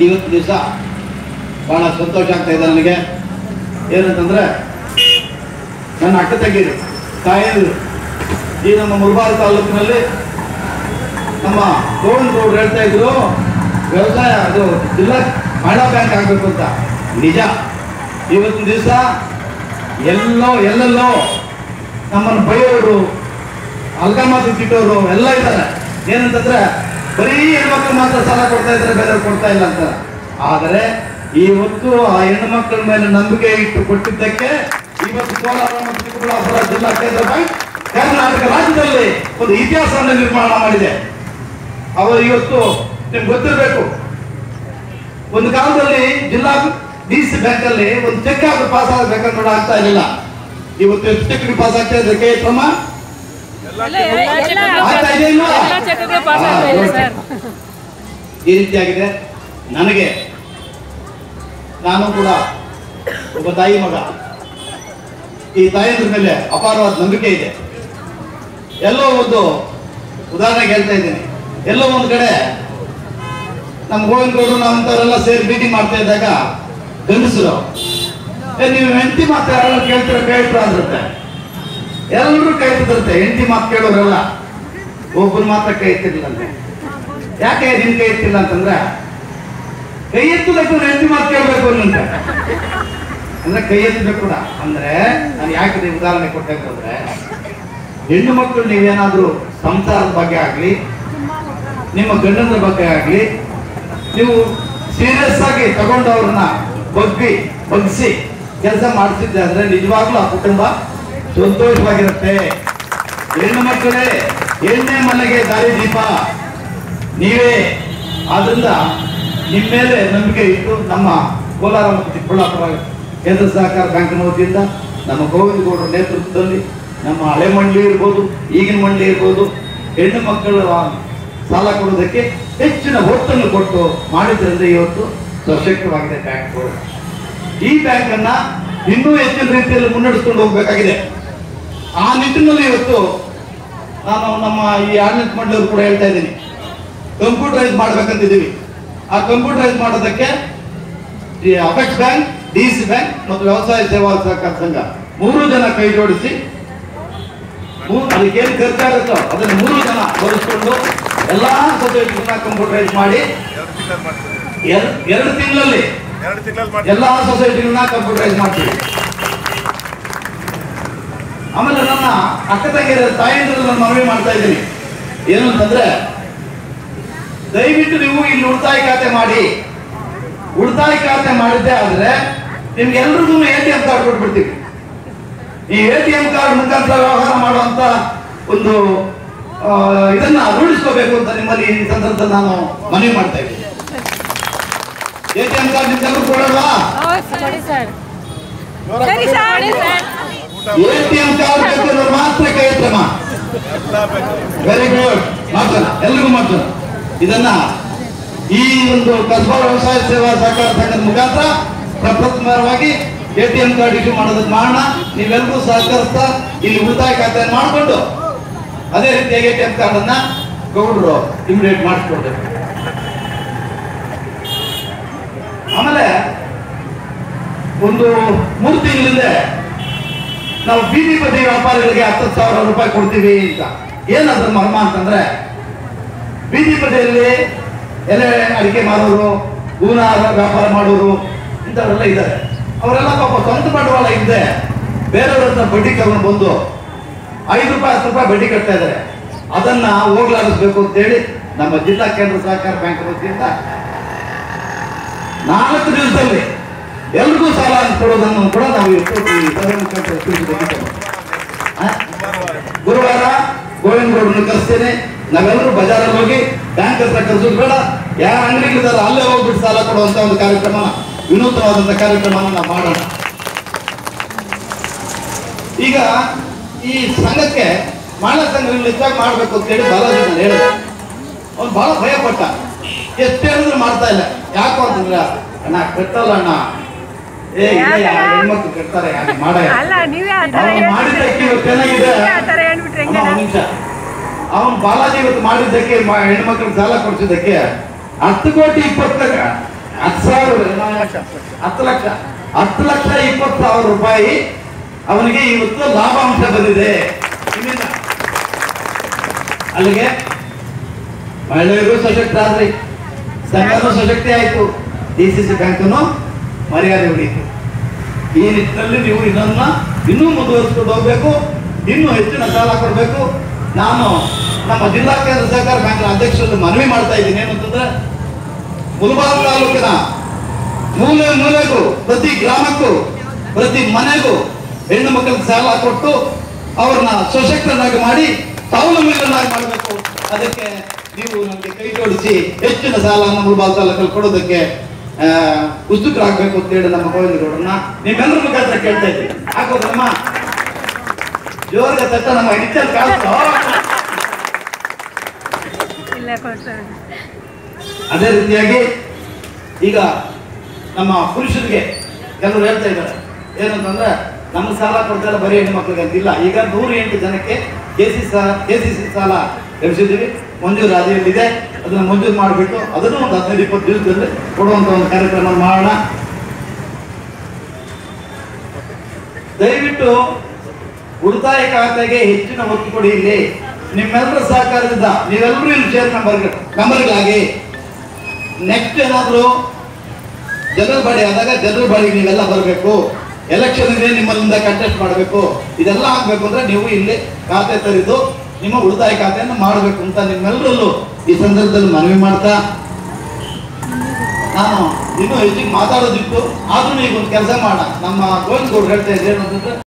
ಇವತ್ತು ದಿವಸ ಬಹಳ ಸಂತೋಷ ಆಗ್ತಾ ಇದೆ ನನಗೆ ಏನಂತಂದ್ರೆ ನನ್ನ ಅಕ್ಕ ತಂಗಿರು ತಾಯಿಯರು ಈ ನಮ್ಮ ಮುಳಬಾಗ ತಾಲೂಕಿನಲ್ಲಿ ನಮ್ಮ ಗೋವಿಂದ ಗೌಡ್ರು ಹೇಳ್ತಾ ಇದ್ರು ವ್ಯವಸಾಯ ಅದು ಜಿಲ್ಲಾ ಮಹಿಳಾ ಬ್ಯಾಂಕ್ ಆಗಬೇಕು ಅಂತ ನಿಜ ಇವತ್ತಿನ ದಿವಸ ಎಲ್ಲೋ ಎಲ್ಲೆಲ್ಲೋ ನಮ್ಮನ್ನು ಬೈಯೋರು ಅಲ್ಗಮಾತಿ ತಿಟ್ಟೋರು ಎಲ್ಲ ಇದ್ದಾರೆ ಏನಂತಂದ್ರೆ ಬರೀ ಹೆಣ್ಮಕ್ಳು ಮಾತ್ರ ಸಾಲ ಕೊಡ್ತಾ ಇದ್ದಾರೆ ಬೇರೆ ಕೊಡ್ತಾ ಇಲ್ಲ ಅಂತ ಆದರೆ ಇವತ್ತು ಆ ಹೆಣ್ಣು ಮಕ್ಕಳ ಮೇಲೆ ನಂಬಿಕೆ ಇಟ್ಟು ಕೊಟ್ಟಿದ್ದಕ್ಕೆ ಇವತ್ತು ಕೋಲಾರ ಮತ್ತು ಚಿಕ್ಕಬಳ್ಳಾಪುರ ಜಿಲ್ಲಾ ಕೇಂದ್ರ ಬ್ಯಾಂಕ್ ಕರ್ನಾಟಕ ರಾಜ್ಯದಲ್ಲಿ ಒಂದು ಇತಿಹಾಸವನ್ನು ನಿರ್ಮಾಣ ಮಾಡಿದೆ ಅವರು ಇವತ್ತು ನಿಮ್ಗೆ ಗೊತ್ತಿರಬೇಕು ಒಂದು ಕಾಲದಲ್ಲಿ ಜಿಲ್ಲಾ ಡಿ ಸಿ ಬ್ಯಾಂಕ್ ಅಲ್ಲಿ ಒಂದು ಚೆಕ್ ಆಗಿ ಪಾಸ್ ಆಗಬೇಕಂತ ಕೂಡ ಆಗ್ತಾ ಇರಲಿಲ್ಲ ಇವತ್ತು ಎಷ್ಟು ಚೆಕ್ ಪಾಸ್ ಆಗ್ತಾ ಇದೆ ಕೆ ಕ್ರಮ ಆಗ್ತಾ ಇದೆ ಇಲ್ವಾ? ಪಾಸ್ ಆಗ್ತಾ ಇದೆ ಸರ್ ಈ ರೀತಿಯಾಗಿದೆ ನನಗೆ ನಾನು ಕೂಡ ಒಬ್ಬ ತಾಯಿ ಮಗ ಈ ತಾಯಿಯಂದ್ರ ಮೇಲೆ ಅಪಾರವಾದ ನಂಬಿಕೆ ಇದೆ ಎಲ್ಲೋ ಒಂದು ಉದಾಹರಣೆಗೆ ಹೇಳ್ತಾ ಇದ್ದೀನಿ ಎಲ್ಲೋ ಒಂದು ಕಡೆ ನಮ್ಮ ಗೋವಿಂದಗೌಡರು ನಾವಂತವರೆಲ್ಲ ಸೇರಿ ಮೀಟಿಂಗ್ ಮಾಡ್ತಾ ಇದ್ದಾಗ ಗಂಡಸರು ಏ ನೀವು ಹೆಂಡತಿ ಮಾತು ಯಾರೆಲ್ಲ ಕೇಳ್ತೀರ ಕೇಳ್ತೀರ ಅಂದಿರುತ್ತೆ ಎಲ್ಲರೂ ಕೈ ಎತ್ತಿದಿರುತ್ತೆ ಹೆಂಡತಿ ಮಾತು ಕೇಳೋರೆಲ್ಲ ಒಬ್ಬರು ಮಾತ್ರ ಕೈ ಎತ್ತಿರ್ಲಿಲ್ಲಂತೆ ಯಾಕೆ ನಿನ್ ಕೈ ಎತ್ತಿಲ್ಲ ಅಂತಂದ್ರೆ ಕೈ ಎತ್ತಬೇಕು ಹೆಂಡತಿ ಮಾತು ಕೇಳಬೇಕು ಅನ್ನಂತೆ ಅಂದ್ರೆ ಕೈ ಎತ್ತಬೇಕು ಕೂಡ ಅಂದ್ರೆ ನಾನು ಯಾಕೆ ಇದು ಉದಾಹರಣೆ ಕೊಟ್ಟೆ ಅಂದ್ರೆ ಹೆಣ್ಣು ಮಕ್ಕಳು ನೀವೇನಾದ್ರೂ ಸಂಸಾರದ ಬಗ್ಗೆ ಆಗ್ಲಿ ನಿಮ್ಮ ಗಂಡನ ಬಗ್ಗೆ ಆಗ್ಲಿ ನೀವು ಸೀರಿಯಸ್ ಆಗಿ ತಗೊಂಡವ್ರನ್ನ ಬಗ್ಗಿ ಬಗ್ಸಿ ಕೆಲಸ ಮಾಡಿಸಿದ್ದೆ ಅಂದ್ರೆ ನಿಜವಾಗ್ಲೂ ಆ ಕುಟುಂಬ ಸಂತೋಷವಾಗಿರುತ್ತೆ ಹೆಣ್ಣು ಮಕ್ಕಳೇ ಎಣ್ಣೆ ಮನೆಗೆ ದಾರಿ ದೀಪ ನೀವೇ ಆದ್ರಿಂದ ನಿಮ್ಮ ಮೇಲೆ ನಂಬಿಕೆ ಇಟ್ಟು ನಮ್ಮ ಕೋಲಾರ ಮತ್ತು ಚಿಕ್ಕಬಳ್ಳಾಪುರ ಕೇಂದ್ರ ಸಹಕಾರ ಬ್ಯಾಂಕಿನ ವತಿಯಿಂದ ನಮ್ಮ ಗೋವಿಂದ ಗೌಡರ ನೇತೃತ್ವದಲ್ಲಿ ನಮ್ಮ ಹಳೆ ಮಂಡಳಿ ಇರ್ಬೋದು ಈಗಿನ ಮಂಡಳಿ ಇರ್ಬೋದು ಹೆಣ್ಣು ಮಕ್ಕಳ ಸಾಲ ಕೊಡೋದಕ್ಕೆ ಹೆಚ್ಚಿನ ಒತ್ತನ್ನು ಕೊಟ್ಟು ಮಾಡಿದ್ರಿಂದ ಇವತ್ತು ಸಶಕ್ತವಾಗಿದೆ ಬ್ಯಾಂಕ್ ಈ ಬ್ಯಾಂಕ್ ಅನ್ನ ಇನ್ನೂ ಹೆಚ್ಚಿನ ರೀತಿಯಲ್ಲಿ ಮುನ್ನಡೆಸ್ಕೊಂಡು ಹೋಗ್ಬೇಕಾಗಿದೆ ಆ ನಿಟ್ಟಿನಲ್ಲಿ ಇವತ್ತು ನಾನು ನಮ್ಮ ಈ ಆಡಳಿತ ಮಂಡಳಿಯವರು ಕೂಡ ಹೇಳ್ತಾ ಇದ್ದೀನಿ ಕಂಪ್ಯೂಟರೈಸ್ ಮಾಡ್ಬೇಕಂತಿದ್ದೀವಿ ಆ ಕಂಪ್ಯೂಟರೈಸ್ ಮಾಡೋದಕ್ಕೆ ಈ apex bank D C bank ಮತ್ತು ವ್ಯವಸಾಯ ಸೇವಾ ಸಹಕಾರ ಸಂಘ ಮೂರು ಜನ ಕೈ ಜೋಡಿಸಿ ಮೂರು ಅದಕ್ಕೆ ಏನು ಖರ್ಚಾಗುತ್ತೋ ಅದನ್ನು ಮೂರು ಜನ ಬರೆಸ್ಕೊಂಡು ಎಲ್ಲಾ ಸೊಸೈಟಿಗಳನ್ನ ಕಂಪ್ಯೂಟರೈಸ್ ಮಾಡಿ ಎರಡು ತಿಂಗಳು ಮಾಡ್ತೀವಿ ಎರ್- ಎರಡು ತಿಂಗಳಲ್ಲಿ ಎರಡು ತಿಂಗಳಲ್ಲಿ ಮಾಡ್ತೀವಿ ಎಲ್ಲಾ ಸೊಸೈಟಿಗಳನ್ನ ಕಂಪ್ಯೂಟರೈಸ್ ಮಾಡ್ತೀವಿ ಆಮೇಲೆ ನನ್ನ ಅಕ್ಕ ತಂಗಿಯರ ತಾಯಿಯಿಂದ ನಾನು ಮನವಿ ಮಾಡ್ತಾ ಇದ್ದೀನಿ ಏನು ಅಂತಂದ್ರೆ ದಯವಿಟ್ಟು ನೀವು ಇಲ್ಲಿ ಉಳಿತಾಯ ಖಾತೆ ಮಾಡಿ ಉಳಿತಾಯ ಖಾತೆ ಮಾಡಿದ್ದೆ ಆದ್ರೆ ನಿಮ್ಗೆ ಎಲ್ರಿಗೂ ಎ ಟಿ ಎಂ ಕಾರ್ಡ್ ಕೊಟ್ಬಿಡ್ತೀವಿ ಈ ಎ ಟಿ ಎಂ ಕಾರ್ಡ್ ಮುಖಾಂತರ ವ್ಯವಹಾರ ಮಾಡುವಂತ ಒಂದು ಆ, ಇದನ್ನ ರೂಢಿಸ್ಕೋಬೇಕು ಅಂತ ನಿಮ್ಮಲ್ಲಿ ಈ ಸಂದರ್ಭದಲ್ಲಿ ನಾನು ಮನವಿ ಮಾಡ್ತಾ ಇದ್ದೀನಿ ಎ ಟಿ ಎಂ ಕಾರ್ಡ್ ನಿಮ್ಗೆಲ್ಲರೂ ಕೊಡಲ್ವಾ ಸರಿ ಸರ್ ಜೋರಾಗಿ ಸರಿ sir A T M card ಬೇಕಿರೋರು ಮಾತ್ರ ಕೈ ಎತ್ತಮ್ಮ ಎಲ್ಲ ಬೇಕು ವೆರಿ ಗುಡ್ ಮಾಡ್ಸೋಣ ಎಲ್ರಿಗೂ ಮಾಡ್ಸೋಣ ಇದನ್ನ ಈ ಒಂದು ಕಸ್ಬಾ ವ್ಯವಸಾಯ ಸೇವಾ ಸಹಕಾರ ಸಂಘದ ಮುಖಾಂತರ ಪ್ರಪ್ರಥಮವಾಗಿ A T M card issue ಮಾಡೋದಕ್ಕೆ ಮಾಡೋಣ ನೀವೆಲ್ಲರೂ ಸಹಕರಿಸ್ತಾ ಇಲ್ಲಿ ಉಳಿತಾಯ ಖಾತೆಯನ್ನು ಮಾಡಿಕೊಂಡು ಅದೇ ರೀತಿಯಾಗಿ ಎ ಟಿ ಎಂ ಕಾರ್ಡ್ ಅನ್ನ ಗೌಡ್ರು ಇಮಿಡಿಯೇಟ್ ಮಾಡಿಸ್ಕೊಡ್ಬೇಕು ಆಮೇಲೆ ಒಂದು ಮೂರು ತಿಂಗಳಿಂದ ನಾವು ಬೀದಿ ಬದಿ ವ್ಯಾಪಾರಿಗಳಿಗೆ ಹತ್ತು ಸಾವಿರ ರೂಪಾಯಿ ಕೊಡ್ತೀವಿ ಅಂತ ಏನದ್ರ ಮರ್ಮ ಅಂತಂದ್ರೆ ಬೀದಿ ಬದಿಯಲ್ಲಿ ಎಲೆ ಅಡಿಕೆ ಮಾರೋರು ಹೂವಿನ ವ್ಯಾಪಾರ ಮಾಡೋರು ಇಂಥವರೆಲ್ಲ ಇದ್ದಾರೆ ಅವರೆಲ್ಲ ಪಾಪ ಸ್ವಂತ ಬಂಡವಾಳ ಇಲ್ಲದೆ ಬೇರೆಯವ್ರ ಹತ್ರ ಬಡ್ಡಿ ತಗೊಂಡು ಬಂದು ಐದು ರೂಪಾಯಿ ಹತ್ತು ರೂಪಾಯಿ ಬಡ್ಡಿ ಕಟ್ತಾ ಇದ್ದಾರೆ ಅದನ್ನ ಹೋಗ್ಲಾಡಿಸ್ಬೇಕು ಅಂತೇಳಿ ನಮ್ಮ ಜಿಲ್ಲಾ ಕೇಂದ್ರ ಸಹಕಾರ ಬ್ಯಾಂಕ್ ವತಿಯಿಂದ ನಾಲ್ಕು ದಿವಸದಲ್ಲಿ ಎಲ್ರಿಗೂ ಸಾಲ ಕೊಡೋದನ್ನು ಕೂಡ ನಾವು ಇವತ್ತು ಈ ಸಭೆ ಮುಖಾಂತರ ತಿಳಿಸಿದ್ದೇವೆ. ಆ? ಗುರುವಾರ ಗೋವಿಂದ ಗೌಡರನ್ನು ಕರೆಸ್ತೇನೆ ನಾವೆಲ್ಲರೂ ಬಜಾರಲ್ಲಿ ಹೋಗಿ ಬ್ಯಾಂಕ್ ಹತ್ರ ಕರೆಸೋದು ಬೇಡ ಯಾರ ಅಂಗಡಿಗಳಿದ್ದಾರೆ ಅಲ್ಲೇ ಹೋಗ್ಬಿಟ್ಟು ಸಾಲ ಕೊಡುವಂತ ಒಂದು ಕಾರ್ಯಕ್ರಮ ವಿನೂತನವಾದಂತ ಕಾರ್ಯಕ್ರಮನ ನಾವು ಮಾಡೋಣ ಈಗ ಈ ಸಂಘಕ್ಕೆ ಮಹಿಳಾ ಸಂಘಗಳು ಹೆಚ್ಚಾಗಿ ಮಾಡ್ಬೇಕು ಅಂತ ಹೇಳಿ ಬಾಲಾಜಿ ನಾನು ಹೇಳಿದೆ ಅವ್ನು ಬಹಳ ಭಯ ಪಟ್ಟ ಎಷ್ಟು ಹೇಳಿದ್ರು ಮಾಡ್ತಾ ಇಲ್ಲ ಯಾಕೋ ಅಂತಂದ್ರೆ ಅಣ್ಣ ಕಟ್ಟಲ್ಲ ಅಣ್ಣ ಏ ಇಲ್ಲ ಯಾರು ಹೆಣ್ಮಕ್ಳು ಕಟ್ತಾರೆ ಯಾರು ಮಾಡ ಅಲ್ಲ ನೀವೇ ಆ ಥರ ಅವ್ನು ಮಾಡಿದ್ದಕ್ಕೆ ಇವತ್ತು ಏನಾಗಿದೆ ನೀವೇ ಆ ಥರ ಹೇಳ್ಬಿಟ್ರೆ ಅಮ್ಮ, ಹೆಂಗೆ ಒಂದ್ ನಿಮಿಷ ಅವನು ಬಾಲಾಜಿ ಇವತ್ತು ಮಾಡಿದ್ದಕ್ಕೆ ಮ- ಹೆಣ್ಮಕ್ಳಿಗೆ ಸಾಲ ಕೊಡಿಸಿದ್ದಕ್ಕೆ ಹತ್ತು ಕೋಟಿ ಇಪ್ಪತ್ತು ಲಕ್ಷ ಹತ್ತು ಸಾವಿರ ಹತ್ತು ಲಕ್ಷ ಹತ್ತು ಲಕ್ಷ ಇಪ್ಪತ್ತು ಸಾವಿರ ರೂಪಾಯಿ ಅವನಿಗೆ ಇವತ್ತು ಲಾಭಾಂಶ ಬಂದಿದೆ ಇನ್ನೇನ? ಅಲ್ಲಿಗೆ ಮಹಿಳೆಯರು ಸಶಕ್ತ ಆದ್ರಿ ಸಂಘನೂ ಸಶಕ್ತಿ ಆಯ್ತು ಡಿ ಸಿ ಸಿ ಬ್ಯಾಂಕನು ಮರ್ಯಾದೆ ಉಳಿಯಿತು ಈ ನಿಟ್ಟಿನಲ್ಲಿ ನೀವು ಇದನ್ನ ಇನ್ನೂ ಮುಂದುವರಿಸ್ಕೊಂಡು ಹೋಗ್ಬೇಕು ಇನ್ನೂ ಹೆಚ್ಚಿನ ಸಾಲ ಕೊಡಬೇಕು ನಾನು ನಮ್ಮ ಜಿಲ್ಲಾ ಕೇಂದ್ರ ಸಹಕಾರ ಬ್ಯಾಂಕ್ ಅಧ್ಯಕ್ಷರಲ್ಲಿ ಮನವಿ ಮಾಡ್ತಾ ಇದ್ದೀನಿ ಏನಂತಂದ್ರೆ ಮುಲಬಾಗ್ ತಾಲೂಕಿನ ಮೂಲೆ ಮೂಲೆಗೂ ಪ್ರತಿ ಗ್ರಾಮಕ್ಕೂ ಪ್ರತಿ ಮನೆಗೂ ಹೆಣ್ಣು ಮಕ್ಕಳಿಗೆ ಸಾಲ ಕೊಟ್ಟು ಅವ್ರನ್ನ ಸಶಕ್ತನಾಗಿ ಮಾಡಿ ಸ್ವಾವಲಂಬಿಗಳನ್ನಾಗಿ ಮಾಡಬೇಕು ಅದಕ್ಕೆ ನೀವು ನಮಗೆ ಕೈ ಜೋಡಿಸಿ ಹೆಚ್ಚಿನ ಸಾಲವನ್ನು ಮುಳಬಾಲ್ ತಾಲೂಕಲ್ಲಿ ಕೊಡೋದಕ್ಕೆ ಆ, ಉತ್ಸುಕರಾಗಬೇಕು ಅಂತ ಹೇಳಿ ನಮ್ಮ ಗೋವಿಂದಗೌಡರನ್ನ ನಿಮ್ಮೆಲ್ಲರ ಮುಖಾಂತರ ಕೇಳ್ತಾ ಇದ್ದೀವಿ ಹಾಕೋದ್ರಮ್ಮ ಜೋರ್ಗೆ ತಟ್ಟ ನಮ್ಮ ಹಿಡಿತಲ್ಲಿ ಕಾಲ್ತು ಇಲ್ಲ ಕೊಡ್ತಾರೆ ಅದೇ ರೀತಿಯಾಗಿ ಈಗ ನಮ್ಮ ಪುರುಷರಿಗೆ ಕೆಲವರು ಹೇಳ್ತಾ ಇದ್ದಾರೆ ಏನಂತಂದ್ರೆ ನಮ್ಮ ಸಾಲ ಕೊಡ್ತಾರೆ ಬರೀ ಹೆಣ್ಣು ಮಕ್ಕಳಿಗೆ ಅಂತಿಲ್ಲ ಈಗ ನೂರ ಎಂಟು ಜನಕ್ಕೆ ಕೆ ಸಿ ಸಾಲ ಕೆ ಸಿ ಸಿ ಸಾಲ ಎಬ್ಸಿದ್ದೀವಿ ಮಂಜೂರು ರಾಜ್ಯದಲ್ಲಿದೆ ಅದನ್ನ ಮಂಜೂರು ಮಾಡಿಬಿಟ್ಟು ಅದನ್ನು ಒಂದು ಹದಿನೈದು ಇಪ್ಪತ್ತು ದಿವಸದಲ್ಲಿ ಕೊಡುವಂತ ಒಂದು ಕಾರ್ಯಕ್ರಮ ಮಾಡೋಣ ದಯವಿಟ್ಟು ಉಳಿತಾಯ ಖಾತೆಗೆ ಹೆಚ್ಚಿನ ಒತ್ತು ಕೊಡಿ ಇಲ್ಲಿ ನಿಮ್ಮೆಲ್ಲರ ಸಹಕಾರದಿಂದ ನೀವೆಲ್ಲರೂ ಇಲ್ಲಿ ಶೇರ್ ನಂಬರ್ ನಂಬರ್ಗಳಾಗಿ ನೆಕ್ಸ್ಟ್ ಏನಾದ್ರು ಜನರಲ್ ಬಾಡಿ ಆದಾಗ ಜನರಲ್ ಬಾಡಿಗೆ ನೀವೆಲ್ಲ ಬರಬೇಕು ಎಲೆಕ್ಷನ್ ಇದೆ ನಿಮ್ಮಲ್ಲಿಂದ ಕಂಟೆಸ್ಟ್ ಮಾಡಬೇಕು ಇದೆಲ್ಲ ಆಗ್ಬೇಕು ಅಂದ್ರೆ ನೀವು ಇಲ್ಲಿ ಖಾತೆ ತೆರೆದು ನಿಮ್ಮ ಉಳಿತಾಯ ಖಾತೆಯನ್ನು ಮಾಡಬೇಕು ಅಂತ ನಿಮ್ಮೆಲ್ಲರಲ್ಲೂ ಈ ಸಂದರ್ಭದಲ್ಲಿ ಮನವಿ ಮಾಡ್ತಾ ನಾನು ಇನ್ನೂ ಹೆಚ್ಚಿಗೆ ಮಾತಾಡೋದಿತ್ತು ಆದ್ರೂ ಈಗ ಒಂದು ಕೆಲಸ ಮಾಡ ನಮ್ಮ ಗೋವಿಂದ ಗೌಡ್ರು ಹೇಳ್ತಾ ಇದ್ರೆ ಏನಂತಂದ್ರೆ